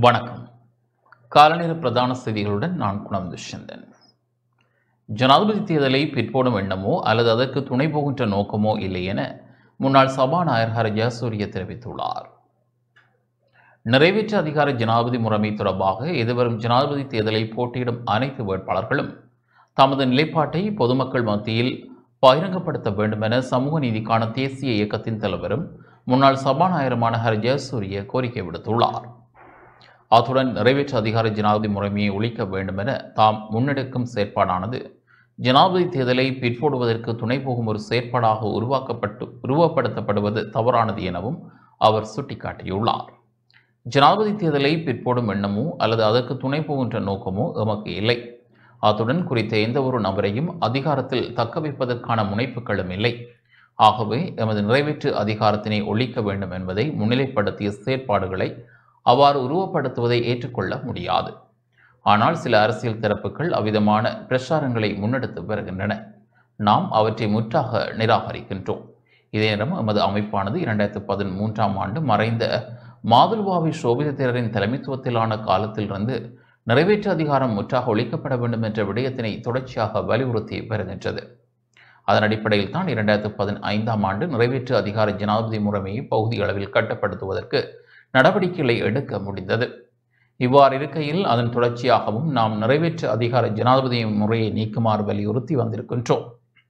வணக்கம் காலநேர பிரதான செய்திகளுடன் நான் குணம் துஷ்யந்தன் ஜனாதிபதி தேர்தலை பிற்போடும் எண்ணமோ அல்லது அதற்கு துணை போகின்ற நோக்கமோ இல்லை என முன்னாள் சபாநாயகர் ஹர ஜெயசூரிய தெரிவித்துள்ளார் நிறைவேற்ற அதிகார ஜனாதிபதி முறைமை தொடர்பாக எதிர்வரும் ஜனாதிபதி தேர்தலில் போட்டியிடும் அனைத்து வேட்பாளர்களும் தமது நிலைப்பாட்டை பொதுமக்கள் மத்தியில் பகிரங்கப்படுத்த வேண்டும் என சமூக நீதிக்கான தேசிய இயக்கத்தின் தலைவரும் முன்னாள் சபாநாயகருமான ஹர ஜெயசூரிய கோரிக்கை விடுத்துள்ளார் அத்துடன் நிறைவேற்ற அதிகார ஜனாதிபதி முறைமையை ஒழிக்க வேண்டும் என தாம் முன்னெடுக்கும் செயற்பாடானது ஜனாதிபதி தேர்தலை பிற்போடுவதற்கு துணை போகும் ஒரு செயற்பாடாக உருவாக்கப்பட்டு உருவப்படுத்தப்படுவது தவறானது எனவும் அவர் சுட்டிக்காட்டியுள்ளார் ஜனாதிபதி தேர்தலை பிற்போடும் எண்ணமோ அல்லது அதற்கு துணை போகின்ற நோக்கமோ எமக்கு இல்லை அத்துடன் குறித்த எந்த ஒரு நபரையும் அதிகாரத்தில் தக்க வைப்பதற்கான முனைப்புகளும் இல்லை ஆகவே எமது நிறைவேற்று அதிகாரத்தினை ஒழிக்க வேண்டும் என்பதை முன்னிலைப்படுத்திய செயற்பாடுகளை அவ்வாறு உருவப்படுத்துவதை ஏற்றுக்கொள்ள முடியாது ஆனால் சில அரசியல் தரப்புகள் அவ்விதமான பிரச்சாரங்களை முன்னெடுத்து வருகின்றன நாம் அவற்றை முற்றாக நிராகரிக்கின்றோம் இதே நேரம் எமது அமைப்பானது இரண்டாயிரத்து பதிமூன்றாம் ஆண்டு மறைந்த மாதுல்வாவி சோபித தேரரின் தலைமைத்துவத்திலான காலத்திலிருந்து நிறைவேற்று அதிகாரம் முற்றாக ஒழிக்கப்பட வேண்டும் என்ற விடயத்தினை தொடர்ச்சியாக வலியுறுத்தி வருகின்றது அதன் அடிப்படையில் தான் இரண்டாயிரத்து பதினைந்தாம் ஆண்டு நிறைவேற்று அதிகார ஜனாதிபதி முறைமையை பகுதி அளவில் கட்டுப்படுத்துவதற்கு நடவடிக்கைகளை எடுக்க முடிந்தது இவ்வாறு இருக்கையில் அதன் தொடர்ச்சியாகவும் நாம் நிறைவேற்று அதிகார ஜனாதிபதி முறையை நீக்குமாறு வலியுறுத்தி வந்திருக்கின்றோம்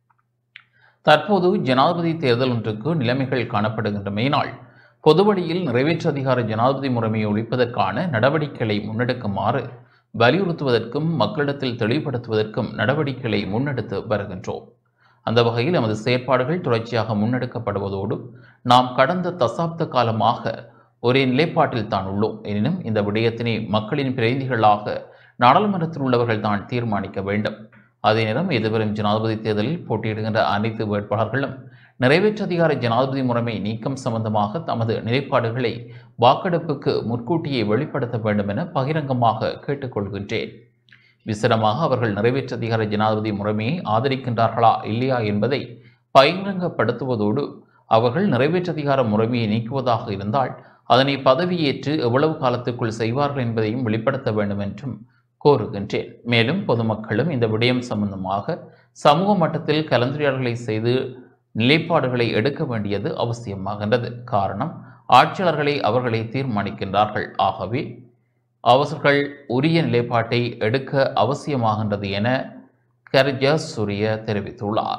தற்போது ஜனாதிபதி தேர்தல் ஒன்றுக்கு நிலைமைகள் காணப்படுகின்றமையினால் பொதுவழியில் நிறைவேற்று அதிகார ஜனாதிபதி முறைமையை ஒழிப்பதற்கான நடவடிக்கைகளை முன்னெடுக்குமாறு வலியுறுத்துவதற்கும் மக்களிடத்தில் தெளிவுபடுத்துவதற்கும் நடவடிக்கைகளை முன்னெடுத்து வருகின்றோம் அந்த வகையில் எமது செயற்பாடுகள் தொடர்ச்சியாக முன்னெடுக்கப்படுவதோடு நாம் கடந்த தசாப்த காலமாக ஒரே நிலைப்பாட்டில் தான் உள்ளோம் எனினும் இந்த விடயத்தினை மக்களின் பிரதிநிதிகளாக நாடாளுமன்றத்தில் உள்ளவர்கள் தான் தீர்மானிக்க வேண்டும் அதே நேரம் எதிர்வரும் ஜனாதிபதி தேர்தலில் போட்டியிடுகின்ற அனைத்து வேட்பாளர்களும் நிறைவேற்று அதிகார ஜனாதிபதி முறைமை நீக்கம் சம்பந்தமாக தமது நிலைப்பாடுகளை வாக்கெடுப்புக்கு முற்கூட்டியே வெளிப்படுத்த வேண்டும் என பகிரங்கமாக கேட்டுக்கொள்கின்றேன் விசனமாக அவர்கள் நிறைவேற்று அதிகார ஜனாதிபதி முறைமையை ஆதரிக்கின்றார்களா இல்லையா என்பதை பகிரங்கப்படுத்துவதோடு அவர்கள் நிறைவேற்று அதிகார முறைமையை நீக்குவதாக இருந்தால் அதனை பதவியேற்று எவ்வளவு காலத்துக்குள் செய்வார்கள் என்பதையும் வெளிப்படுத்த வேண்டும் என்றும் கோருகின்றேன் மேலும் பொதுமக்களும் இந்த விடயம் சம்பந்தமாக சமூக மட்டத்தில் கலந்துரையாடல்களை செய்து நிலைப்பாடுகளை எடுக்க வேண்டியது அவசியமாகின்றது காரணம் ஆட்சியாளர்களை அவர்களை தீர்மானிக்கின்றார்கள் ஆகவே அவர்கள் உரிய நிலைப்பாட்டை எடுக்க அவசியமாகின்றது என கர்ஜா சூரிய தெரிவித்துள்ளார்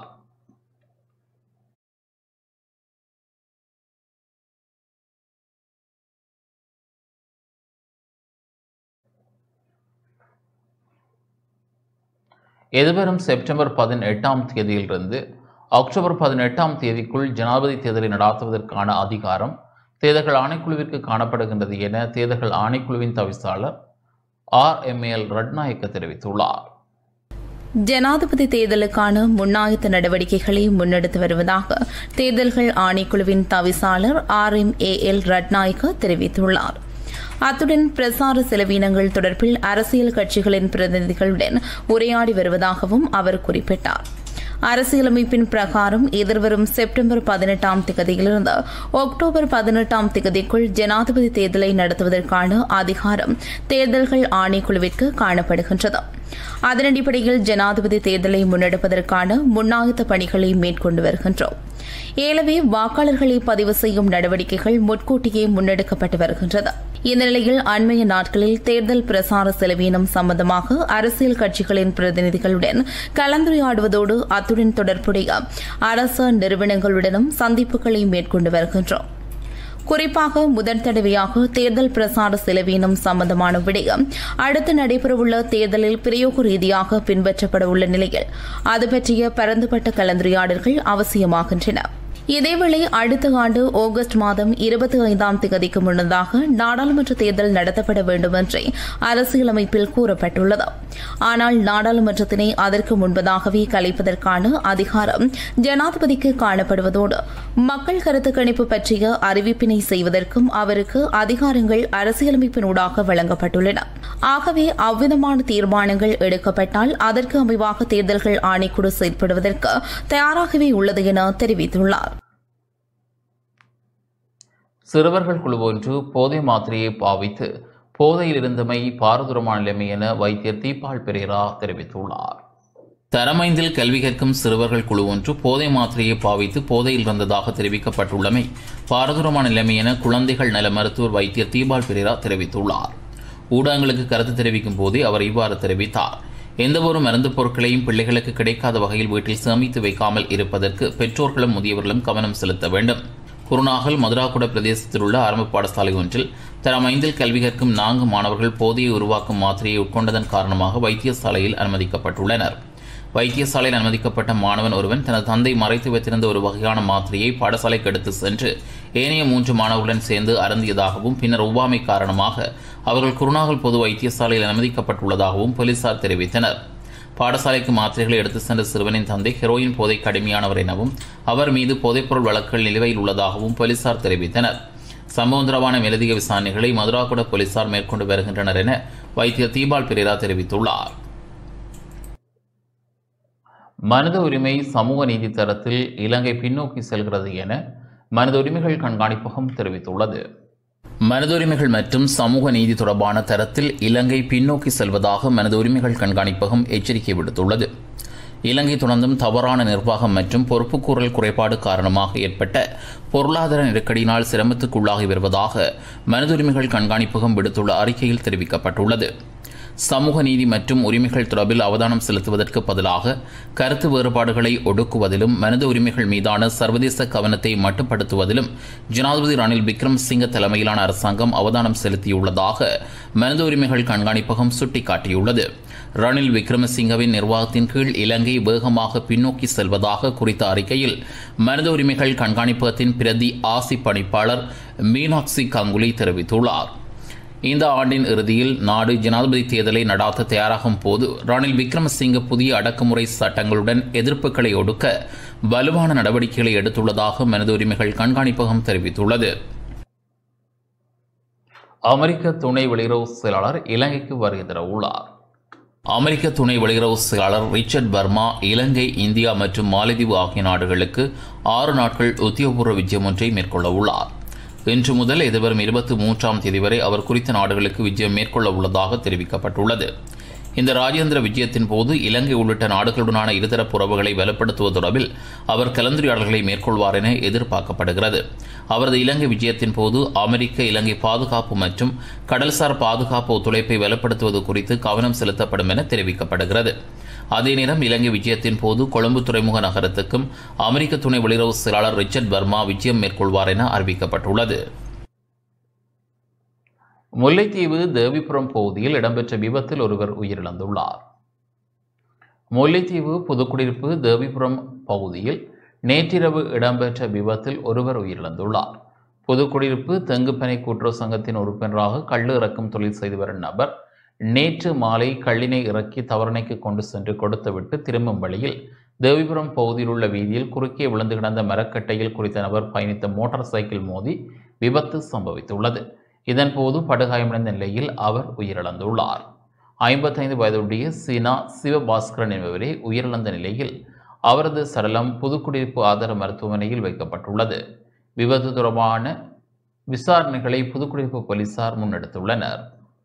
எதிர்வரும் செப்டம்பர் பதினெட்டாம் தேதியிலிருந்து அக்டோபர் பதினெட்டாம் தேதிக்குள் ஜனாதிபதி தேர்தலை நடாத்துவதற்கான அதிகாரம் தேர்தல்கள் ஆணைக்குழுவிற்கு காணப்படுகின்றது என தேர்தல்கள் ஆணைக்குழுவின் தவிசாளர் ஆர் எம் எல் ரட்நாயக்க தெரிவித்துள்ளார் ஜனாதிபதி தேர்தலுக்கான முன்னாயத்த நடவடிக்கைகளை முன்னெடுத்து வருவதாக தேர்தல்கள் ஆணைக்குழுவின் தவிசாளர் R M A L Ratnayake தெரிவித்துள்ளார் அத்துடன் பிரசார செலவினங்கள் தொடர்பில் அரசியல் கட்சிகளின் பிரதிநிதிகளுடன் உரையாடி வருவதாகவும் அவர் குறிப்பிட்டார் அரசியலமைப்பின் பிரகாரம் எதிர்வரும் செப்டம்பர் பதினெட்டாம் திகதியிலிருந்து அக்டோபர் பதினெட்டாம் திகதிக்குள் ஜனாதிபதி தேர்தலை நடத்துவதற்கான அதிகாரம் தேர்தல்கள் ஆணைக்குழுவிற்கு காணப்படுகின்றது அதன் அடிப்படையில் ஜனாதிபதி தேர்தலை முன்னெடுப்பதற்கான முன்னாயத்த பணிகளை மேற்கொண்டு வருகின்றோம் ஏலவே வாக்காளர்களை பதிவு செய்யும் நடவடிக்கைகள் முன்கூட்டியே முன்னெடுக்கப்பட்டு வருகின்றது இந்த நிலையில் அண்மைய நாட்களில் தேர்தல் பிரசார செலவீனம் சம்பந்தமாக அரசியல் கட்சிகளின் பிரதிநிதிகளுடன் கலந்துரையாடுவதோடு அத்துடன் தொடர்புடைய அரசு நிறுவனங்களுடனும் சந்திப்புகளை மேற்கொண்டு வருகின்றோம் குறிப்பாக முதன் தடவையாக தேர்தல் பிரசார செலவீனம் சம்பந்தமான விடயம் அடுத்து நடைபெறவுள்ள தேர்தலில் பிரயோக ரீதியாக பின்பற்றப்பட உள்ள நிலையில் அது பற்றிய பரந்துபட்ட கலந்துரையாடல்கள் அவசியமாகின்றன இதேவேளை அடுத்த ஆண்டு ஆகஸ்ட் மாதம் இருபத்தி ஐந்தாம் தேதிக்கு முன்னதாக நாடாளுமன்ற தேர்தல் நடத்தப்பட வேண்டும் என்றே அரசியலமைப்பில் கூறப்பட்டுள்ளது ஆனால் நாடாளுமன்றத்தினை அதற்கு முன்பதாகவே கலைப்பதற்கான அதிகாரம் ஜனாதிபதிக்கு காணப்படுவதோடு மக்கள் கருத்து கணிப்பு பற்றிய அறிவிப்பினை செய்வதற்கும் அவருக்கு அதிகாரங்கள் அரசியலமைப்பினூடாக வழங்கப்பட்டுள்ளன ஆகவே அவ்விதமான தீர்மானங்கள் எடுக்கப்பட்டால் அதற்கு அமைவாக தேர்தல்கள் ஆணைக்குழு செயற்படுவதற்கு தயாராகவே உள்ளது என தெரிவித்துள்ளார் சிறுவர்கள் குழு ஒன்று போதை மாத்திரையை பாவித்து போதையில் இருந்தமை பாரதூரமான நிலைமை என வைத்தியர் தீபால் பெரேரா தெரிவித்துள்ளார் தரமைந்தில் கல்வி கற்கும் சிறுவர்கள் குழு ஒன்று போதை மாத்திரையை பாவித்து போதையில் இருந்ததாக தெரிவிக்கப்பட்டுள்ளமை பாரதூரமான நிலைமை என குழந்தைகள் நல மருத்துவர் வைத்தியர் தீபால் பெரேரா தெரிவித்துள்ளார் ஊடகங்களுக்கு கருத்து தெரிவிக்கும் போதே அவர் இவ்வாறு தெரிவித்தார் எந்தவொரு மருந்து பொருட்களையும் பிள்ளைகளுக்கு கிடைக்காத வகையில் வீட்டில் சேமித்து வைக்காமல் இருப்பதற்கு பெற்றோர்களும் முதியவர்களும் கவனம் செலுத்த வேண்டும் குருநாகல் மதுராகுட பிரதேசத்தில் உள்ள ஆரம்ப பாடசாலை ஒன்றில் தரம் ஐந்தில் கல்வி கற்கும் நான்கு மாணவர்கள் போதையை உருவாக்கும் மாத்திரையை உட்கொண்டதன் காரணமாக வைத்தியசாலையில் அனுமதிக்கப்பட்டுள்ளனர் வைத்தியசாலையில் அனுமதிக்கப்பட்ட மாணவன் ஒருவன் தனது தந்தை மறைத்து வைத்திருந்த ஒரு வகையான மாத்திரையை பாடசாலைக்கு எடுத்து சென்று ஏனைய மூன்று மாணவர்களுடன் சேர்ந்து அருந்தியதாகவும் பின்னர் ஒவ்வாமை காரணமாக அவர்கள் குருநாகல் பொது வைத்தியசாலையில் அனுமதிக்கப்பட்டுள்ளதாகவும் போலீசார் தெரிவித்தனர் பாடசாலைக்கு மாத்திரைகளை எடுத்து சென்ற சிறுவனின் தந்தை ஹெரோயின் போதை கடுமையானவர் எனவும் அவர் மீது போதைப்பொருள் வழக்குகள் நிலுவையில் உள்ளதாகவும் போலீசார் தெரிவித்தனர் சம்பவம் தொடர்பான மேலதிக விசாரணைகளை மதுராகுட போலீசார் மேற்கொண்டு வருகின்றனர் என வைத்தியர் தீபால் பெரேரா தெரிவித்துள்ளார் மனித உரிமை சமூக நீதி தரத்தில் இலங்கை பின்னோக்கி செல்கிறது என மனித உரிமைகள் கண்காணிப்பகம் தெரிவித்துள்ளது மனித உரிமைகள் மற்றும் சமூக நீதி தொடர்பான தரத்தில் இலங்கை பின்னோக்கி செல்வதாக மனித உரிமைகள் கண்காணிப்பகம் எச்சரிக்கை விடுத்துள்ளது இலங்கை தொடர்ந்தும் தவறான நிர்வாகம் மற்றும் பொறுப்புக்கூறல் குறைபாடு காரணமாக ஏற்பட்ட பொருளாதார நெருக்கடியினால் சிரமத்துக்குள்ளாகி வருவதாக மனித உரிமைகள் கண்காணிப்பகம் விடுத்துள்ள அறிக்கையில் தெரிவிக்கப்பட்டுள்ளது சமூக நீதி மற்றும் உரிமைகள் தொடர்பில் அவதானம் செலுத்துவதற்கு பதிலாக கருத்து வேறுபாடுகளை ஒடுக்குவதிலும் மனித உரிமைகள் மீதான சர்வதேச கவனத்தை மட்டுப்படுத்துவதிலும் ஜனாதிபதி ரணில் விக்ரம் சிங்க தலைமையிலான அரசாங்கம் அவதானம் செலுத்தியுள்ளதாக மனித உரிமைகள் கண்காணிப்பகம் சுட்டிக்காட்டியுள்ளது ரணில் விக்ரமசிங்கவின் நிர்வாகத்தின் கீழ் இலங்கை வேகமாக பின்னோக்கி செல்வதாக குறித்த அறிக்கையில் மனித உரிமைகள் கண்காணிப்பகத்தின் பிரதி ஆசி பணிப்பாளர் மீனாட்சி கங்குலி தெரிவித்துள்ளார் இந்த ஆண்டின் இறுதியில் நாடு ஜனாதிபதி தேர்தலை நடாத்த தயாராகும் போது ரணில் விக்ரமசிங்க புதிய அடக்குமுறை சட்டங்களுடன் எதிர்ப்புகளை ஒடுக்க வலுவான நடவடிக்கைகளை எடுத்துள்ளதாக மனித உரிமைகள் கண்காணிப்பகம் தெரிவித்துள்ளது அமெரிக்க துணை வெளியுறவு செயலாளர் இலங்கைக்கு வருகை தர உள்ளார் அமெரிக்க துணை வெளியுறவு செயலாளர் ரிச்சர்ட் பர்மா இலங்கை இந்தியா மற்றும் மாலத்தீவு ஆகிய நாடுகளுக்கு ஆறு நாட்கள் உத்தியோகபூர்வ விஜயம் ஒன்றை மேற்கொள்ள உள்ளார் இன்று முதல் எதிர்வரும் இருபத்தி மூன்றாம் தேதி வரை அவர் குறித்த நாடுகளுக்கு விஜயம் மேற்கொள்ள உள்ளதாக தெரிவிக்கப்பட்டுள்ளது இந்த ராஜேந்திர விஜயத்தின் போது இலங்கை உள்ளிட்ட நாடுகளுடனான இருதரப்பு உறவுகளை வலுப்படுத்துவது தொடர்பில் அவர் கலந்துரையாடல்களை மேற்கொள்வார் என எதிர்பார்க்கப்படுகிறது அவரது இலங்கை விஜயத்தின் போது அமெரிக்க இலங்கை பாதுகாப்பு மற்றும் கடல்சார் பாதுகாப்பு ஒத்துழைப்பை வலுப்படுத்துவது குறித்து கவனம் செலுத்தப்படும் என தெரிவிக்கப்படுகிறது அதே நேரம் இலங்கை விஜயத்தின் போது கொழும்பு துறைமுக நகரத்துக்கும் அமெரிக்க துணை வெளியுறவு செயலாளர் ரிச்சர்ட் வர்மா விஜயம் மேற்கொள்வார் என அறிவிக்கப்பட்டுள்ளது முல்லைத்தீவு தேவிபுரம் பகுதியில் இடம்பெற்ற விபத்தில் ஒருவர் உயிரிழந்துள்ளார் முல்லைத்தீவு புதுக்குடியிருப்பு தேவிபுரம் பகுதியில் நேற்றிரவு இடம்பெற்ற விபத்தில் ஒருவர் உயிரிழந்துள்ளார் புதுக்குடியிருப்பு தெங்குப்பனை கூட்டுறவு சங்கத்தின் உறுப்பினராக கள்ளு இறக்கும் தொழில் செய்து வரும் நபர் நேற்று மாலை கள்ளினை இறக்கி தவறணைக்கு கொண்டு சென்று கொடுத்துவிட்டு திரும்பும் வழியில் தேவிபுரம் பகுதியில் உள்ள வீதியில் குறுக்கே விழுந்து கிடந்த மரக்கட்டையில் குறித்த நபர் பயணித்த மோட்டார் சைக்கிள் மோதி விபத்து சம்பவித்துள்ளது இதன்போது படுகாயமடைந்த நிலையில் அவர் உயிரிழந்துள்ளார் ஐம்பத்தைந்து வயதுடைய சீனா சிவபாஸ்கரன் என்பவரே உயிரிழந்த நிலையில் அவரது சடலம் புதுக்குடியிருப்பு ஆதார மருத்துவமனையில் வைக்கப்பட்டுள்ளது விபத்து தொடர்பான விசாரணைகளை புதுக்குடியிருப்பு போலீசார் முன்னெடுத்துள்ளனர்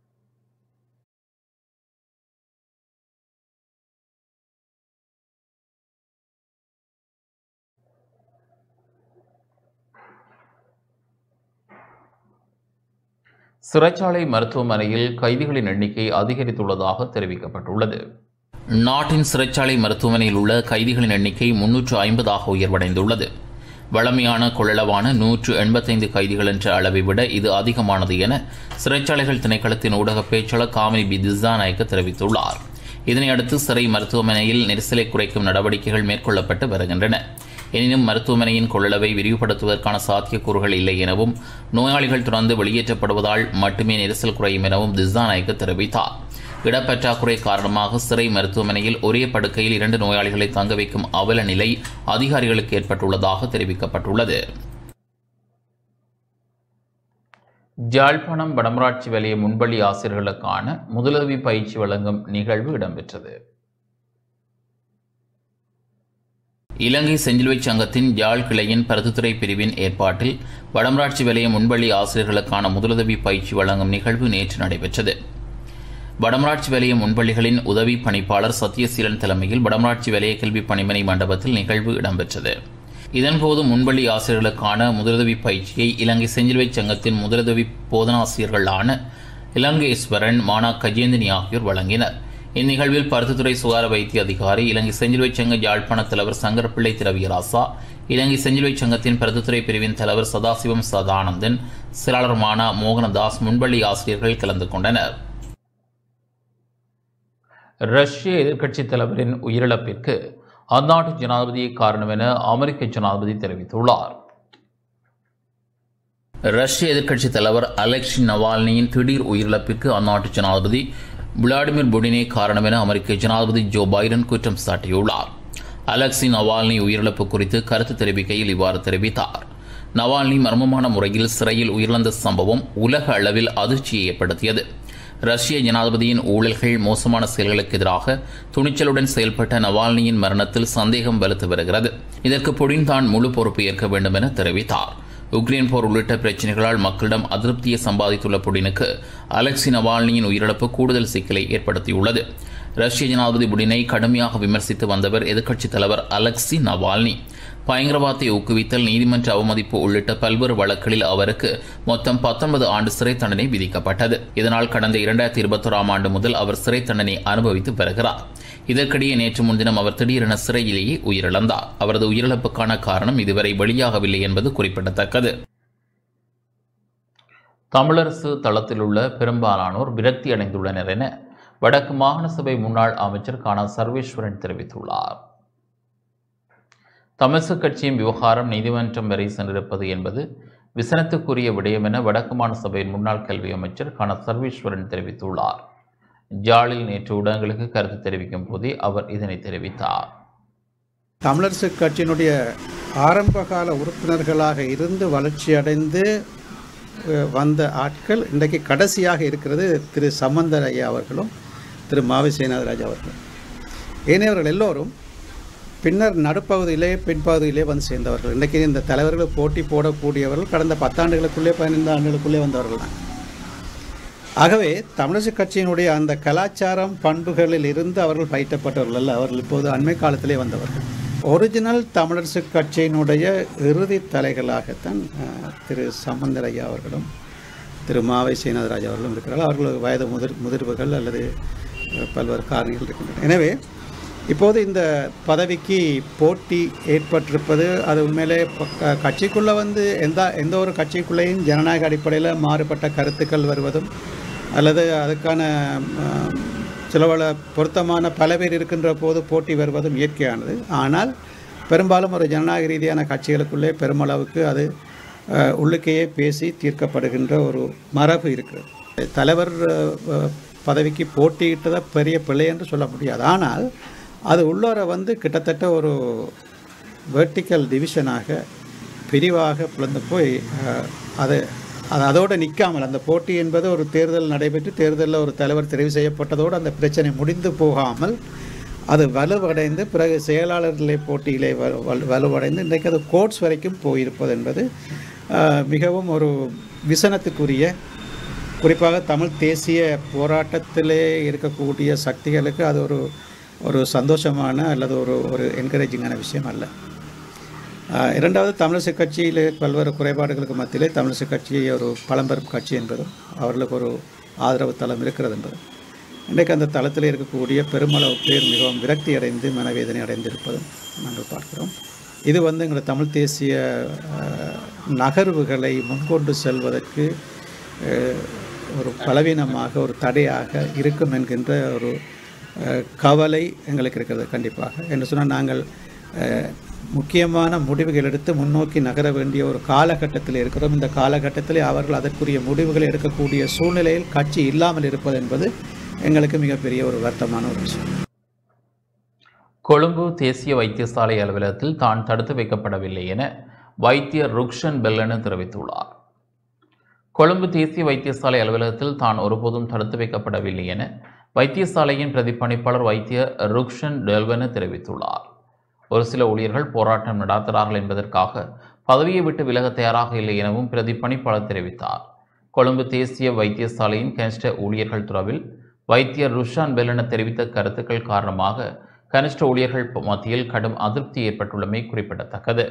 சிறைச்சாலை மருத்துவமனையில் கைதிகளின் எண்ணிக்கை அதிகரித்துள்ளதாக தெரிவிக்கப்பட்டுள்ளது நாட்டின் சிறைச்சாலை மருத்துவமனையில் உள்ள கைதிகளின் எண்ணிக்கை முன்னூற்று ஐம்பதாக உயர்வடைந்துள்ளது வழமையான கொள்ளளவான நூற்று எண்பத்தைந்து கைதிகள் என்ற அளவை விட இது அதிகமானது என சிறைச்சாலைகள் திணைக்களத்தின் ஊடக பேச்சாளர் காமினி பி திசாநாயக்க தெரிவித்துள்ளார் இதனையடுத்து சிறை மருத்துவமனையில் நெரிசலை குறைக்கும் நடவடிக்கைகள் மேற்கொள்ளப்பட்டு வருகின்றன எனினும் மருத்துவமனையின் கொள்ளளவை விரிவுபடுத்துவதற்கான சாத்தியக்கூறுகள் இல்லை எனவும் நோயாளிகள் தொடர்ந்து வெளியேற்றப்படுவதால் மட்டுமே நெரிசல் குறையும் எனவும் திசாநாயக்க தெரிவித்தார் இடப்பற்றாக்குறை காரணமாக சிறை மருத்துவமனையில் ஒரே படுக்கையில் இரண்டு நோயாளிகளை தங்க வைக்கும் அவல நிலை அதிகாரிகளுக்கு ஏற்பட்டுள்ளதாக தெரிவிக்கப்பட்டுள்ளது ஜாழ்ப்பாணம் வடமராட்சி வலய முன்பள்ளி ஆசிரியர்களுக்கான முதலுதவி பயிற்சி வழங்கும் நிகழ்வு இடம்பெற்றது இலங்கை செஞ்சிலுவை சங்கத்தின் யாழ் கிளையின் பருத்தித்துறை பிரிவின் ஏற்பாட்டில் வடமராட்சி வலய முன்பள்ளி ஆசிரியர்களுக்கான முதலுதவி பயிற்சி வழங்கும் நிகழ்வு நேற்று நடைபெற்றது வடமராட்சி வலய முன்பள்ளிகளின் உதவி பணிப்பாளர் சத்யசீலன் தலைமையில் வடமராட்சி வலய கல்வி பணிமனை மண்டபத்தில் நிகழ்வு இடம்பெற்றது இதன்போது முன்பள்ளி ஆசிரியர்களுக்கான முதலுதவி பயிற்சியை இலங்கை செஞ்சிலுவை சங்கத்தின் முதலுதவி போதனாசிரியர்களான இலங்கேஸ்வரன் மானா கஜேந்தினி ஆகியோர் வழங்கினர் இந்நிகழ்வில் பருத்தித்துறை சுகார வைத்திய அதிகாரி இலங்கை செஞ்சிலுவை சங்க யாழ்ப்பாண தலைவர் சங்கரப்பிள்ளை திரவியராசா இலங்கை செஞ்சிலுவை சங்கத்தின் பருத்தித்துறை பிரிவின் தலைவர் சதாசிவம் சதானந்தன் செயலாளர் மானா மோகனதாஸ் முன்பள்ளி ஆசிரியர்கள் கலந்து கொண்டனர் ரஷ்ய எதிர்க்கட்சித் தலைவரின் உயிரிழப்பிற்கு அந்நாட்டு ஜனாதிபதியே காரணம் என அமெரிக்க ஜனாதிபதி தெரிவித்துள்ளார் ரஷ்ய எதிர்க்கட்சித் தலைவர் அலெக்சி நவால்னியின் திடீர் உயிரிழப்பிற்கு அந்நாட்டு ஜனாதிபதி விளாடிமிர் புடினே காரணம் என அமெரிக்க ஜனாதிபதி ஜோ பைடன் குற்றம் சாட்டியுள்ளார் அலெக்சி நவால்னி உயிரிழப்பு குறித்து கருத்து தெரிவிக்கையில் இவ்வாறு தெரிவித்தார் நவால்னி மர்மமான முறையில் சிறையில் உயிரிழந்த சம்பவம் உலக அளவில் அதிர்ச்சியை ஏற்படுத்தியது ரஷ்ய ஜனாதிபதியின் ஊழல்கள் மோசமான செயல்களுக்கு எதிராக துணிச்சலுடன் செயல்பட்ட நவால்னியின் மரணத்தில் சந்தேகம் வலுத்து வருகிறது இதற்கு புடின் தான் முழு பொறுப்பு ஏற்க வேண்டும் என தெரிவித்தார் உக்ரைன் போர் உள்ளிட்ட பிரச்சினைகளால் மக்களிடம் அதிருப்தியை சம்பாதித்துள்ள புடினுக்கு அலெக்சி நவால்னியின் உயிரிழப்பு கூடுதல் சிக்கலை ஏற்படுத்தியுள்ளது ரஷ்ய ஜனாதிபதி புடினை கடுமையாக விமர்சித்து வந்தவர் எதிர்க்கட்சித் தலைவர் அலெக்சி நவால்னி பயங்கரவாதத்தை ஊக்குவித்தல் நீதிமன்ற அவமதிப்பு உள்ளிட்ட பல்வேறு வழக்குகளில் அவருக்கு மொத்தம் பத்தொன்பது ஆண்டு சிறை தண்டனை விதிக்கப்பட்டது இதனால் கடந்த இரண்டாயிரத்தி இருபத்தோராம் ஆண்டு முதல் அவர் சிறை தண்டனை அனுபவித்து வருகிறார் இதற்கிடையே நேற்று முன்தினம் அவர் திடீரென சிறையிலேயே உயிரிழந்தார் அவரது உயிரிழப்புக்கான காரணம் இதுவரை வெளியாகவில்லை என்பது குறிப்பிடத்தக்கது தமிழரசு தளத்தில் உள்ள பெரும்பாலானோர் விரக்தி அடைந்துள்ளனர் என வடக்கு மாகாண சபை முன்னாள் அமைச்சர் கானா சர்வேஸ்வரன் தெரிவித்துள்ளார் தமிழ்சு கட்சியின் விவகாரம் நீதிமன்றம் வரை சென்றிருப்பது என்பது விசனத்துக்குரிய விடயம் என வடக்கு மாகாண சபையின் முன்னாள் கல்வி அமைச்சர் கான சர்வேஸ்வரன் தெரிவித்துள்ளார் ஜாலில் நேற்று ஊடகங்களுக்கு கருத்து தெரிவிக்கும் போதே அவர் இதனை தெரிவித்தார் தமிழரசு கட்சியினுடைய ஆரம்பகால உறுப்பினர்களாக இருந்து வளர்ச்சியடைந்து அஹ், வந்த ஆட்கள் இன்றைக்கு கடைசியாக இருக்கிறது திரு சம்பந்தர் ஐயா அவர்களும் திரு மாவி சேனாதராஜ் அவர்களும் ஏனையவர்கள் எல்லோரும் பின்னர் நடுப்பகுதியிலே பின்பகுதியிலே வந்து சேர்ந்தவர்கள் இன்றைக்கு இந்த தலைவர்கள் போட்டி போடக்கூடியவர்கள் கடந்த பத்தாண்டுகளுக்குள்ளே பதினைந்து ஆண்டுகளுக்குள்ளே வந்தவர்கள் தான் ஆகவே தமிழரசு கட்சியினுடைய அந்த கலாச்சாரம் பண்புகளில் இருந்து அவர்கள் பயிற்றப்பட்டவர்கள் அல்ல அவர்கள் இப்போது அண்மை காலத்திலே வந்தவர்கள் ஒரிஜினல் தமிழரசு கட்சியினுடைய இறுதி தலைகளாகத்தான் அஹ், திரு சம்பந்தர் ஐயா அவர்களும் திரு மாவை சீனாதராஜ் அவர்களும் இருக்கிறார்கள் அவர்கள் வயது முதிர் முதிர்வுகள் அல்லது அஹ், பல்வேறு காரணிகள் இருக்கின்றன எனவே இப்போது இந்த பதவிக்கு போட்டி ஏற்பட்டிருப்பது அது உண்மையிலே ப- க- கட்சிக்குள்ளே வந்து எந்த எந்த ஒரு கட்சிக்குள்ளேயும் ஜனநாயக அடிப்படையில் மாறுபட்ட கருத்துக்கள் வருவதும் அல்லது அதுக்கான ஆம், சில பல பொருத்தமான பல பேர் இருக்கின்ற போது போட்டி வருவதும் இயற்கையானது ஆனால் பெரும்பாலும் ஒரு ஜனநாயக ரீதியான கட்சிகளுக்குள்ளே பெருமளவுக்கு அது அஹ், உள்ளுக்கேயே பேசி தீர்க்கப்படுகின்ற ஒரு மரபு இருக்கிறது தலைவர் அஹ், பதவிக்கு போட்டியிட்டதை பெரிய பிழை என்று சொல்ல முடியாது ஆனால் அது உள்ளார வந்து கிட்டத்தட்ட ஒரு வெர்டிக்கல் டிவிஷனாக பிரிவாக பிளந்து போய் அஹ், அது அது அதோடு நிற்காமல் அந்த போட்டி என்பது ஒரு தேர்தல் நடைபெற்று தேர்தலில் ஒரு தலைவர் தெரிவு செய்யப்பட்டதோடு அந்த பிரச்சனை முடிந்து போகாமல் அது வலுவடைந்து பிறகு செயலாளர்களே போட்டியிலே வலு- வலு- வலுவடைந்து இன்றைக்கு அது கோர்ட்ஸ் வரைக்கும் போயிருப்பது என்பது அஹ், மிகவும் ஒரு விசனத்துக்குரிய குறிப்பாக தமிழ் தேசிய போராட்டத்திலே இருக்கக்கூடிய சக்திகளுக்கு அது ஒரு ஒரு சந்தோஷமான அல்லது ஒரு ஒரு என்கரேஜிங்கான விஷயம் அல்ல ஆஹ் இரண்டாவது தமிழிசை கட்சியில் பல்வேறு குறைபாடுகளுக்கு மத்தியிலே தமிழிசை கட்சி ஒரு பழம்பெரும் கட்சி என்பதும் அவர்களுக்கு ஒரு ஆதரவு தளம் இருக்கிறது என்பதும் இன்றைக்கு அந்த தளத்தில் இருக்கக்கூடிய பெருமளவு பேர் மிகவும் விரக்தி அடைந்து மனவேதனை அடைந்திருப்பதும் நாங்கள் பார்க்கிறோம் இது வந்து எங்களோட தமிழ் தேசிய ஆஹ், நகர்வுகளை முன்கொண்டு செல்வதற்கு ஆஹ், ஒரு பலவீனமாக ஒரு தடையாக இருக்கும் என்கின்ற ஒரு ஆஹ், கவலை எங்களுக்கு இருக்கிறது கண்டிப்பாக என்று சொன்னால் நாங்கள் ஆஹ், முக்கியமான முடிவுகள் எடுத்து முன்னோக்கி நகர வேண்டிய ஒரு காலகட்டத்தில் இருக்கிறோம் இந்த காலகட்டத்தில் அவர்கள் அதற்குரிய முடிவுகளை எடுக்கக்கூடிய சூழ்நிலையில் கட்சி இல்லாமல் இருப்பது என்பது எங்களுக்கு மிகப்பெரிய ஒரு வருத்தமான ஒரு விஷயம் கொழும்பு தேசிய வைத்தியசாலை அலுவலகத்தில் தான் தடுத்து வைக்கப்படவில்லை என வைத்தியர் ருக்ஷன் பெல்லன தெரிவித்துள்ளார் கொழும்பு தேசிய வைத்தியசாலை அலுவலகத்தில் தான் ஒருபோதும் தடுத்து வைக்கப்படவில்லை என வைத்தியசாலையின் பிரதிப்பணிப்பாளர் வைத்தியர் ருக்ஷன் டெல்வன தெரிவித்துள்ளார் ஒரு சில ஊழியர்கள் போராட்டம் நடாத்துகிறார்கள் என்பதற்காக பதவியை விட்டு விலக தயாராக இல்லை எனவும் பிரதி பணிப்பாளர் தெரிவித்தார் கொழும்பு தேசிய வைத்தியசாலையின் கனிஷ்ட ஊழியர்கள் துறவில் வைத்தியர் ருஷான் பெல்லன தெரிவித்த கருத்துக்கள் காரணமாக கனிஷ்ட ஊழியர்கள் மத்தியில் கடும் அதிருப்தி ஏற்பட்டுள்ளமை குறிப்பிடத்தக்கது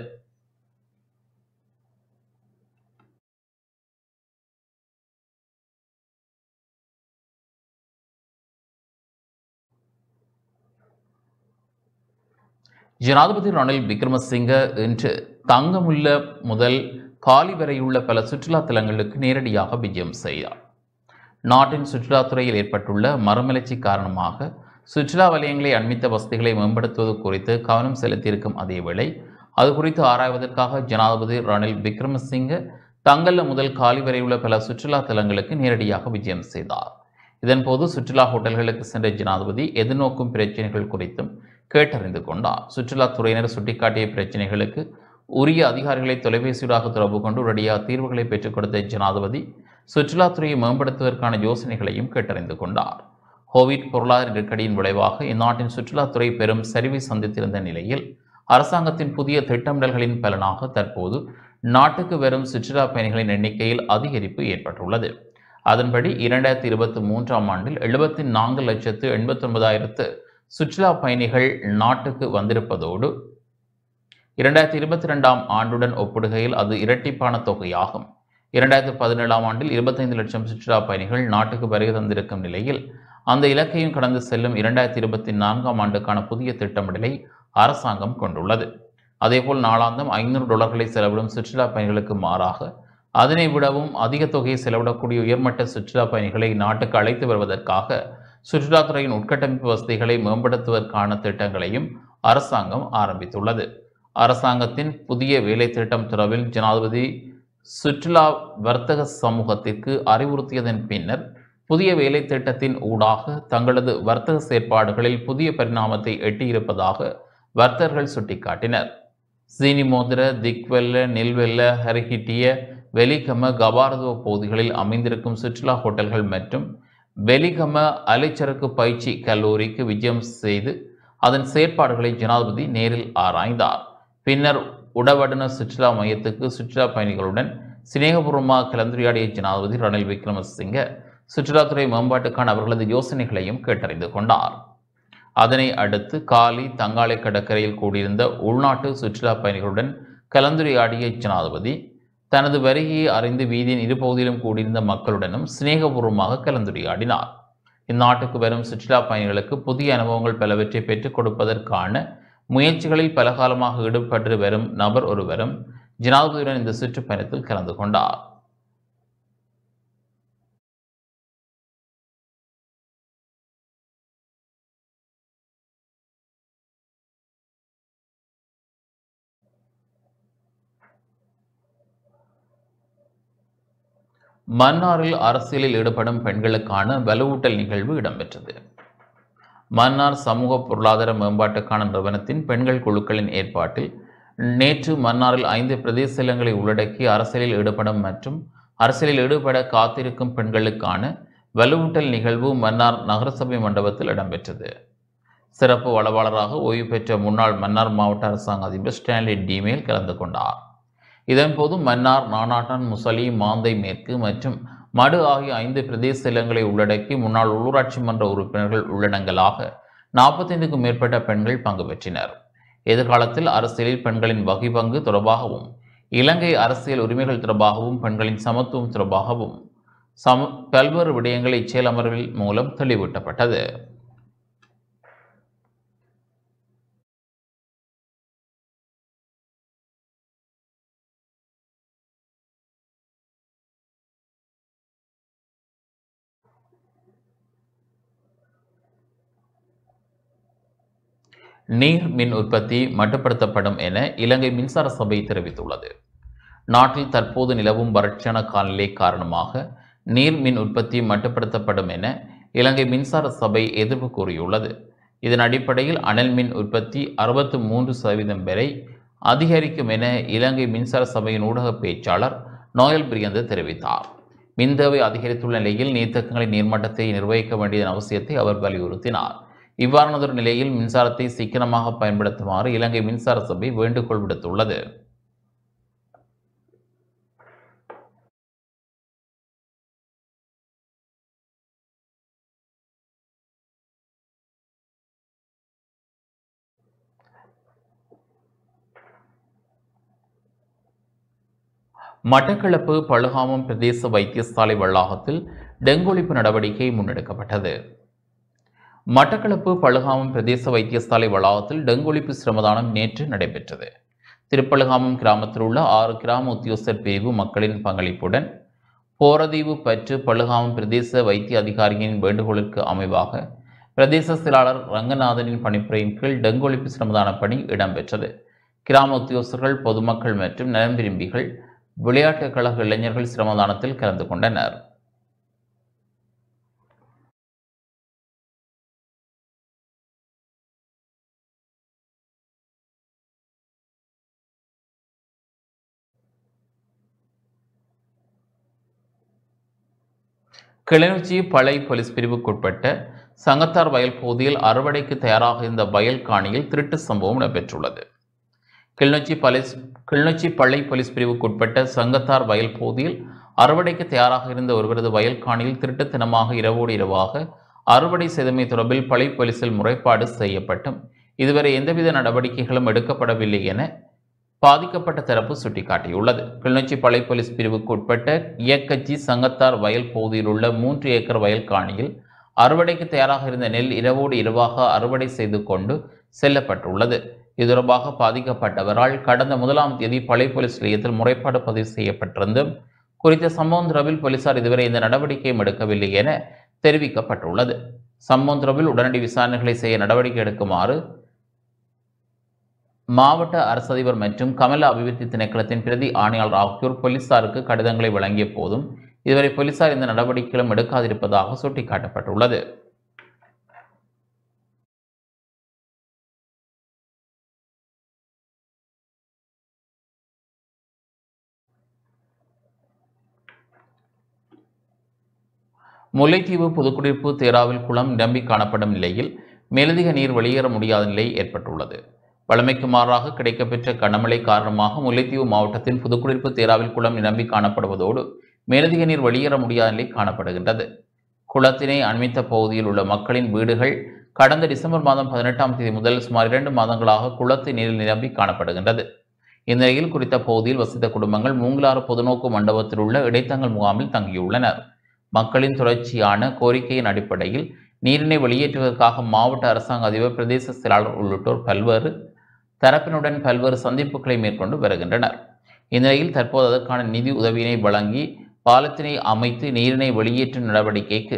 ஜனாதிபதி ரணில் விக்ரமசிங்க இன்று தங்கமுள்ள முதல் காலி வரையுள்ள பல சுற்றுலா தலங்களுக்கு நேரடியாக விஜயம் செய்தார் நாட்டின் சுற்றுலாத்துறையில் ஏற்பட்டுள்ள மறுமலர்ச்சி காரணமாக சுற்றுலா வலயங்களை அண்மித்த வசதிகளை மேம்படுத்துவது குறித்து கவனம் செலுத்தியிருக்கும் அதேவேளை அது குறித்து ஆராய்வதற்காக ஜனாதிபதி ரணில் விக்ரமசிங்க தங்கல்ல முதல் காலி வரையுள்ள பல சுற்றுலா தலங்களுக்கு நேரடியாக விஜயம் செய்தார் இதன்போது சுற்றுலா ஹோட்டல்களுக்கு சென்ற ஜனாதிபதி எதிர்நோக்கும் பிரச்சினைகள் குறித்தும் கேட்டறிந்து கொண்டார் சுற்றுலாத்துறையினர் சுட்டிக்காட்டிய பிரச்சினைகளுக்கு உரிய அதிகாரிகளை தொலைபேசியூடாக தொடர்பு கொண்டு உடனடியாக தீர்வுகளை பெற்றுக் கொடுத்த ஜனாதிபதி சுற்றுலாத்துறையை மேம்படுத்துவதற்கான யோசனைகளையும் கேட்டறிந்து கொண்டார் கோவிட் பொருளாதார நெருக்கடியின் விளைவாக இந்நாட்டின் சுற்றுலாத்துறை பெரும் சரிவை சந்தித்திருந்த நிலையில் அரசாங்கத்தின் புதிய திட்டமிடல்களின் பலனாக தற்போது நாட்டுக்கு வரும் சுற்றுலா பயணிகளின் எண்ணிக்கையில் அதிகரிப்பு ஏற்பட்டுள்ளது அதன்படி இரண்டாயிரத்தி இருபத்தி மூன்றாம் ஆண்டில் எழுபத்தி நான்கு லட்சத்து எண்பத்தி ஒன்பதாயிரத்து சுற்றுலா பயணிகள் நாட்டுக்கு வந்திருப்பதோடு இரண்டாயிரத்தி இருபத்தி ரெண்டாம் ஆண்டுடன் ஒப்பிடுகையில் அது இரட்டிப்பான தொகையாகும் இரண்டாயிரத்தி பதினேழாம் ஆண்டில் இருபத்தைந்து லட்சம் சுற்றுலா பயணிகள் நாட்டுக்கு வருகை தந்திருக்கும் நிலையில் அந்த இலக்கையும் கடந்து செல்லும் இரண்டாயிரத்தி இருபத்தி நான்காம் ஆண்டுக்கான புதிய திட்டமிடலை அரசாங்கம் கொண்டுள்ளது அதேபோல் நாளாந்தம் ஐநூறு டாலர்களை செலவிடும் சுற்றுலா பயணிகளுக்கு மாறாக அதனை விடவும் அதிக தொகையை செலவிடக்கூடிய உயர்மட்ட சுற்றுலா பயணிகளை நாட்டுக்கு அழைத்து வருவதற்காக சுற்றுலாத்துறையின் உட்கட்டமைப்பு வசதிகளை மேம்படுத்துவதற்கான திட்டங்களையும் அரசாங்கம் ஆரம்பித்துள்ளது அரசாங்கத்தின் புதிய வேலை திட்டம் தொடர்பில் ஜனாதிபதி சுற்றுலா வர்த்தக சமூகத்திற்கு அறிவுறுத்தியதன் பின்னர் புதிய வேலை திட்டத்தின் ஊடாக தங்களது வர்த்தக செயற்பாடுகளில் புதிய பரிணாமத்தை எட்டியிருப்பதாக வர்த்தகர்கள் சுட்டிக்காட்டினர் சீனிமோதிர திக்வெல்ல நெல்வெல்ல ஹரிஹிட்டிய வெலிகம கபாரதுவ பகுதிகளில் அமைந்திருக்கும் சுற்றுலா ஹோட்டல்கள் மற்றும் வெலிகம அலைச்சரக்கு பயிற்சி கல்லூரிக்கு விஜயம் செய்து அதன் செயற்பாடுகளை ஜனாதிபதி நேரில் ஆராய்ந்தார் பின்னர் உடவடன சுற்றுலா மையத்துக்கு சுற்றுலா பயணிகளுடன் சிநேகபூர்வமாக கலந்துரையாடிய ஜனாதிபதி ரணில் விக்ரமசிங்க சுற்றுலாத்துறை மேம்பாட்டுக்கான அவர்களது யோசனைகளையும் கேட்டறிந்து கொண்டார் அதனை அடுத்து காலி தங்காலை கடற்கரையில் கூடியிருந்த உள்நாட்டு சுற்றுலா பயணிகளுடன் கலந்துரையாடிய ஜனாதிபதி தனது வருகையை அறிந்து வீதியின் இரு பகுதியிலும் கூடியிருந்த மக்களுடனும் சிநேகபூர்வமாக கலந்துரையாடினார் இந்நாட்டுக்கு வரும் சுற்றுலா பயணிகளுக்கு புதிய அனுபவங்கள் பலவற்றை பெற்றுக் கொடுப்பதற்கான முயற்சிகளில் பல காலமாக ஈடுபட்டு வரும் நபர் ஒருவரும் ஜனாதிபதியுடன் இந்த சுற்றுப்பயணத்தில் கலந்து கொண்டார் மன்னாரில் அரசியலில் ஈடுபடும் பெண்களுக்கான வலுவூட்டல் நிகழ்வு இடம்பெற்றது மன்னார் சமூக பொருளாதார மேம்பாட்டுக்கான நிறுவனத்தின் பெண்கள் குழுக்களின் ஏற்பாட்டில் நேற்று மன்னாரில் ஐந்து பிரதேச இல்லங்களை உள்ளடக்கி அரசியலில் ஈடுபடும் மற்றும் அரசியலில் ஈடுபட காத்திருக்கும் பெண்களுக்கான வலுவூட்டல் நிகழ்வு மன்னார் நகரசபை மண்டபத்தில் இடம்பெற்றது சிறப்பு வளவாளராக ஓய்வு பெற்ற முன்னாள் மன்னார் மாவட்ட அரசாங்க அதிபர் ஸ்டான்லி டிமேல் கலந்து கொண்டார் இதன்போது மன்னார் நானாட்டன் முசலி மாந்தை மேற்கு மற்றும் மடு ஆகிய ஐந்து பிரதேச இல்லங்களை உள்ளடக்கி முன்னாள் உள்ளூராட்சி மன்ற உறுப்பினர்கள் உள்ளடங்கலாக நாற்பத்தைந்துக்கும் மேற்பட்ட பெண்கள் பங்கு பெற்றினர் எதிர்காலத்தில் அரசியலில் பெண்களின் வகை பங்கு தொடர்பாகவும் இலங்கை அரசியல் உரிமைகள் தொடர்பாகவும் பெண்களின் சமத்துவம் தொடர்பாகவும் சம பல்வேறு விடயங்கள் இச்செயல் அமர்வில் மூலம் தெளிவூட்டப்பட்டது நீர் மின் உற்பத்தி மட்டுப்படுத்தப்படும் என இலங்கை மின்சார சபை தெரிவித்துள்ளது நாட்டில் தற்போது நிலவும் வறட்சியான காலநிலை காரணமாக நீர் மின் உற்பத்தி மட்டுப்படுத்தப்படும் என இலங்கை மின்சார சபை எதிர்ப்பு கூறியுள்ளது இதன் அடிப்படையில் அனல் மின் உற்பத்தி அறுபத்து மூன்று சதவீதம் வரை அதிகரிக்கும் என இலங்கை மின்சார சபையின் ஊடக பேச்சாளர் நோயல் பிரியந்து தெரிவித்தார் மின் தேவை அதிகரித்துள்ள நிலையில் நீர்த்தக்கங்களின் நீர்மட்டத்தை நிர்வகிக்க வேண்டியதன் அவசியத்தை அவர் வலியுறுத்தினார் இவ்வாறானதொரு நிலையில் மின்சாரத்தை சிக்கனமாக பயன்படுத்துமாறு இலங்கை மின்சார சபை வேண்டுகோள் விடுத்துள்ளது மட்டக்களப்பு பழுகாமம் பிரதேச வைத்தியசாலை வளாகத்தில் டெங்கு ஒழிப்பு நடவடிக்கை முன்னெடுக்கப்பட்டது மட்டக்களப்பு பழுகாமம் பிரதேச வைத்தியசாலை வளாகத்தில் டெங்கு ஒழிப்பு சிரமதானம் நேற்று நடைபெற்றது திருப்பழுகாமம் கிராமத்தில் உள்ள ஆறு கிராம உத்தியோகஸ்தர் பிரிவு மக்களின் பங்களிப்புடன் போரதீவு பற்று பழுகாமம் பிரதேச வைத்திய அதிகாரியின் வேண்டுகோளுக்கு அமைவாக பிரதேச செயலாளர் ரங்கநாதனின் பணிப்புரையின் கீழ் டெங்கு ஒழிப்பு சிரமதான பணி இடம்பெற்றது கிராம உத்தியோகஸ்தர்கள் பொதுமக்கள் மற்றும் நலன் விரும்பிகள் விளையாட்டுக் கழக இளைஞர்கள் சிரமதானத்தில் கலந்து கொண்டனர் கிளிநொச்சி பளை போலீஸ் பிரிவுக்குட்பட்ட சங்கத்தார் வயல் பகுதியில் அறுவடைக்கு தயாராக இருந்த வயல் காணியில் திருட்டு சம்பவம் நடைபெற்றுள்ளது கிளிநொச்சி பலிஸ் கிளிநொச்சி பள்ளை போலீஸ் பிரிவுக்குட்பட்ட சங்கத்தார் வயல் பகுதியில் அறுவடைக்கு தயாராக இருந்த ஒருவரது வயல் காணியில் திருட்டுத்தனமாக இரவோடு இரவாக அறுவடை செய்தமை தொடர்பில் பளை போலீசில் முறைப்பாடு செய்யப்பட்டும் இதுவரை எந்தவித நடவடிக்கைகளும் எடுக்கப்படவில்லை என பாதிக்கப்பட்ட தரப்பு சுட்டிக்காட்டியுள்ளது கிளிநொச்சி பளை போலீஸ் பிரிவுக்கு உட்பட்ட இயக்கச்சி சங்கத்தார் வயல் பகுதியில் உள்ள மூன்று ஏக்கர் வயல் காணியில் அறுவடைக்கு தயாராக இருந்த நெல் இரவோடு இரவாக அறுவடை செய்து கொண்டு செல்லப்பட்டுள்ளது இது தொடர்பாக பாதிக்கப்பட்டவரால் கடந்த முதலாம் தேதி பளை போலீஸ் நிலையத்தில் முறைப்பாடு பதிவு செய்யப்பட்டிருந்தும் குறித்த சம்பவம் தொடர்பில் போலீசார் இதுவரை இந்த நடவடிக்கையும் எடுக்கவில்லை என தெரிவிக்கப்பட்டுள்ளது சம்பவம் தொடர்பில் உடனடி விசாரணைகளை செய்ய நடவடிக்கை எடுக்குமாறு மாவட்ட அரசு அதிபர் மற்றும் கமல அபிவிருத்தி திணைக்களத்தின் பிரதி ஆணையாளர் ஆகியோர் போலீசாருக்கு கடிதங்களை வழங்கிய போதும் இதுவரை போலீசார் இந்த நடவடிக்கைகளும் எடுக்காதிருப்பதாக சுட்டிக்காட்டப்பட்டுள்ளது முல்லைத்தீவு புதுக்குடியிருப்பு தேராவில் குளம் நிரம்பி காணப்படும் நிலையில் மேலதிக நீர் வெளியேற முடியாத நிலை ஏற்பட்டுள்ளது வழமைக்கு மாறாக கிடைக்கப்பெற்ற கனமழை காரணமாக முல்லைத்தீவு மாவட்டத்தின் புதுக்குடியிருப்பு தேராவில் குளம் நிரம்பி காணப்படுவதோடு மேலதிக நீர் வெளியேற முடியாத நிலை காணப்படுகின்றது குளத்தினை அண்மித்த பகுதியில் உள்ள மக்களின் வீடுகள் கடந்த டிசம்பர் மாதம் பதினெட்டாம் தேதி முதல் சுமார் இரண்டு மாதங்களாக குளத்து நீரில் நிரம்பி காணப்படுகின்றது இந்நிலையில் குறித்த பகுதியில் வசித்த குடும்பங்கள் மூங்கலாறு பொதுநோக்கு மண்டபத்தில் உள்ள இடைத்தங்கல் முகாமில் தங்கியுள்ளனர் மக்களின் தொடர்ச்சியான கோரிக்கையின் அடிப்படையில் நீரினை வெளியேற்றுவதற்காக மாவட்ட அரசாங்க அதிபர் பிரதேச செயலாளர் உள்ளிட்டோர் பல்வேறு தரப்பினுடன் பல்வேறு சந்திப்புகளை மேற்கொண்டு வருகின்றனர் இந்நிலையில் தற்போது அதற்கான நிதி உதவியினை வழங்கி பாலத்தினை அமைத்து நீரினை வெளியேற்றும் நடவடிக்கைக்கு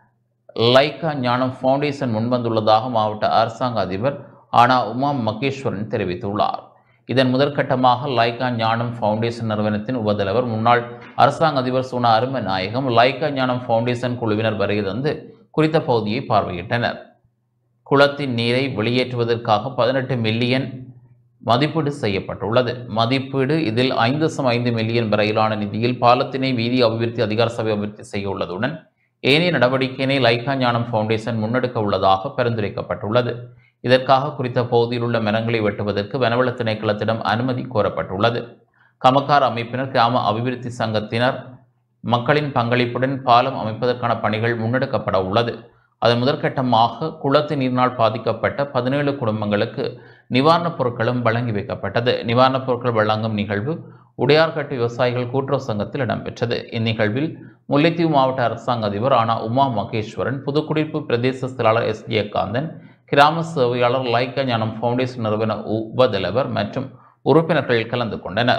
லைக்கா ஞானம் ஃபவுண்டேஷன் முன்வந்துள்ளதாக மாவட்ட அரசாங்க அதிபர் ஆனா உமா மகேஸ்வரன் தெரிவித்துள்ளார் இதன் முதற்கட்டமாக லைக்கா ஞானம் ஃபவுண்டேஷன் நிறுவனத்தின் உபதலைவர் முன்னாள் அரசாங்க அதிபர் சுனா அருமநாயகம் லைக்கா ஞானம் ஃபவுண்டேஷன் குழுவினர் வருகை தந்து குறித்த பகுதியை பார்வையிட்டனர் குளத்தின் நீரை வெளியேற்றுவதற்காக பதினெட்டு மில்லியன் மதிப்பீடு செய்யப்பட்டுள்ளது மதிப்பீடு இதில் ஐந்து தசம் ஐந்து மில்லியன் வரையிலான நிதியில் பாலத்தினை வீதி அபிவிருத்தி அதிகார சபை அபிவிருத்தி செய்ய உள்ளதுடன் ஏனைய நடவடிக்கையினை லைக்கா ஞானம் ஃபவுண்டேஷன் முன்னெடுக்க உள்ளதாக பரிந்துரைக்கப்பட்டுள்ளது இதற்காக குறித்த பகுதியில் உள்ள மரங்களை வெட்டுவதற்கு வனவள திணைக்களத்திடம் அனுமதி கோரப்பட்டுள்ளது கமக்கார் அமைப்பினர் கிராம அபிவிருத்தி சங்கத்தினர் மக்களின் பங்களிப்புடன் பாலம் அமைப்பதற்கான பணிகள் முன்னெடுக்கப்பட உள்ளது அதன் முதற்கட்டமாக குளத்து நீரினால் பாதிக்கப்பட்ட பதினேழு குடும்பங்களுக்கு நிவாரணப் பொருட்களும் வழங்கி வைக்கப்பட்டது நிவாரணப் பொருட்கள் வழங்கும் நிகழ்வு உடையார்கட்டு விவசாயிகள் கூட்டுறவு சங்கத்தில் இடம்பெற்றது இந்நிகழ்வில் முல்லைத்தீவு மாவட்ட அரசாங்க அதிபர் ஆனா உமா மகேஸ்வரன் புதுக்குடியிருப்பு பிரதேச செயலாளர் எஸ் ஜெயகாந்தன் கிராம சேவையாளர் லைக்கா ஞானம் ஃபவுண்டேஷன் நிறுவன உபதலைவர் மற்றும் உறுப்பினர்கள் கலந்து கொண்டனர்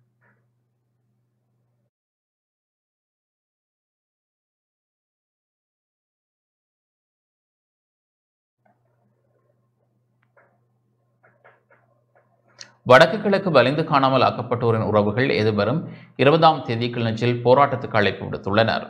வடக்கு கிழக்கு வலிந்து காணாமல் ஆக்கப்பட்டோரின் உறவுகள் எதிர்வரும் இருபதாம் தேதி கிளிநொச்சியில் போராட்டத்துக்கு அழைப்பு விடுத்துள்ளனர்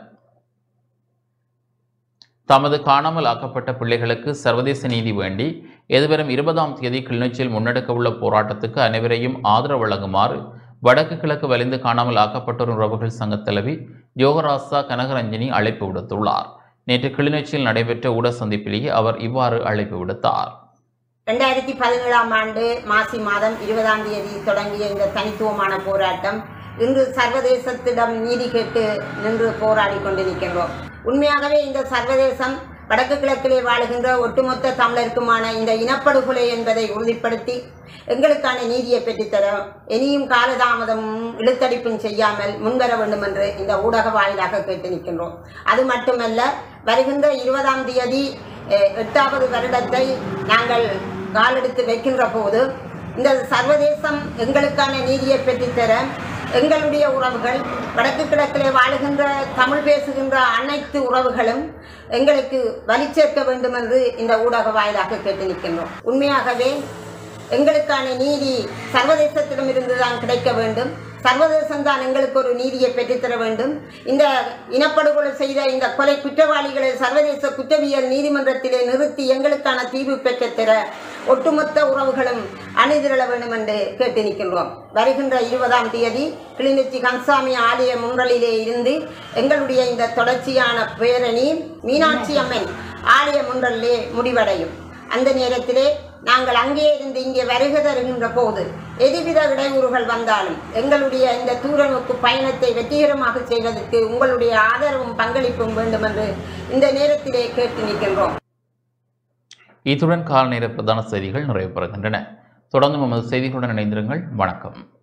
தமது காணாமல் ஆக்கப்பட்ட பிள்ளைகளுக்கு சர்வதேச நீதி வேண்டி எதிர்வரும் இருபதாம் தேதி கிளிநொச்சியில் முன்னெடுக்க உள்ள போராட்டத்துக்கு அனைவரையும் ஆதரவு வழங்குமாறு வடக்கு கிழக்கு வலிந்து காணாமல் ஆக்கப்பட்டோர் உறவுகள் சங்க தலைவி யோகராசா கனகரஞ்சினி அழைப்பு விடுத்துள்ளார் நேற்று கிளிநொச்சியில் நடைபெற்ற ஊடக சந்திப்பிலேயே அவர் இவ்வாறு அழைப்பு விடுத்தார் ரெண்டாயிரத்தி பதினேழாம் ஆண்டு மாசி மாதம் இருபதாம் தேதி தொடங்கிய இந்த தனித்துவமான போராட்டம் இன்று சர்வதேசத்திடம் நீதி கேட்டு நின்று போராடி கொண்டிருக்கின்றோம் உண்மையாகவே இந்த சர்வதேசம் வடக்கு கிழக்கிலே வாழுகின்ற ஒட்டுமொத்த தமிழருக்குமான இந்த இனப்படுகொலை என்பதை உறுதிப்படுத்தி எங்களுக்கான நீதியை பெற்றுத்தர இனியும் காலதாமதமும் இழுத்தடிப்பும் செய்யாமல் முன்வர வேண்டும் என்று இந்த ஊடக வாயிலாக கேட்டு நிற்கின்றோம் அது மட்டுமல்ல வருகின்ற இருபதாம் தேதி அஹ், எட்டாவது வருடத்தை நாங்கள் காலெடுத்து வைக்கின்ற போது இந்த சர்வதேசம் எங்களுக்கான நீதியை பெற்றுத்தர எங்களுடைய உறவுகள் வடக்கு கிழக்கிலே வாழுகின்ற தமிழ் பேசுகின்ற அனைத்து உறவுகளும் எங்களுக்கு வலி சேர்க்க வேண்டும் என்று இந்த ஊடக வாயிலாக கேட்டு நிற்கின்றோம் உண்மையாகவே எங்களுக்கான நீதி சர்வதேசத்திடமிருந்து தான் கிடைக்க வேண்டும் சர்வதேசம் தான் எங்களுக்கு ஒரு நீதியை பெற்றுத்தர வேண்டும் இந்த இனப்படுகொலை செய்த இந்த கொலை குற்றவாளிகளை சர்வதேச குற்றவியல் நீதிமன்றத்திலே நிறுத்தி எங்களுக்கான தீர்வு பெற்றுத்தர ஒட்டுமொத்த உறவுகளும் அணிதிரள வேண்டும் என்று கேட்டு நிற்கின்றோம் வருகின்ற இருபதாம் தேதி கிளிநொச்சி கன்சாமி ஆலய முன்றலிலே இருந்து எங்களுடைய இந்த தொடர்ச்சியான பேரணி மீனாட்சி அம்மன் ஆலய முன்றலிலே முடிவடையும் அந்த நேரத்திலே நாங்கள் அங்கே இருந்து இங்கே வருகை தருகின்ற போது எதுவித இடையூறுகள் வந்தாலும் எங்களுடைய இந்த தூரநோக்கு பயணத்தை வெற்றிகரமாக செய்வதற்கு உங்களுடைய ஆதரவும் பங்களிப்பும் வேண்டும் என்று இந்த நேரத்திலே கேட்டு நிற்கின்றோம் இத்துடன் கால நேர பிரதான செய்திகள் நிறைவு பெறுகின்றன தொடர்ந்து நமது செய்திகளுடன் இணைந்திருங்கள் வணக்கம்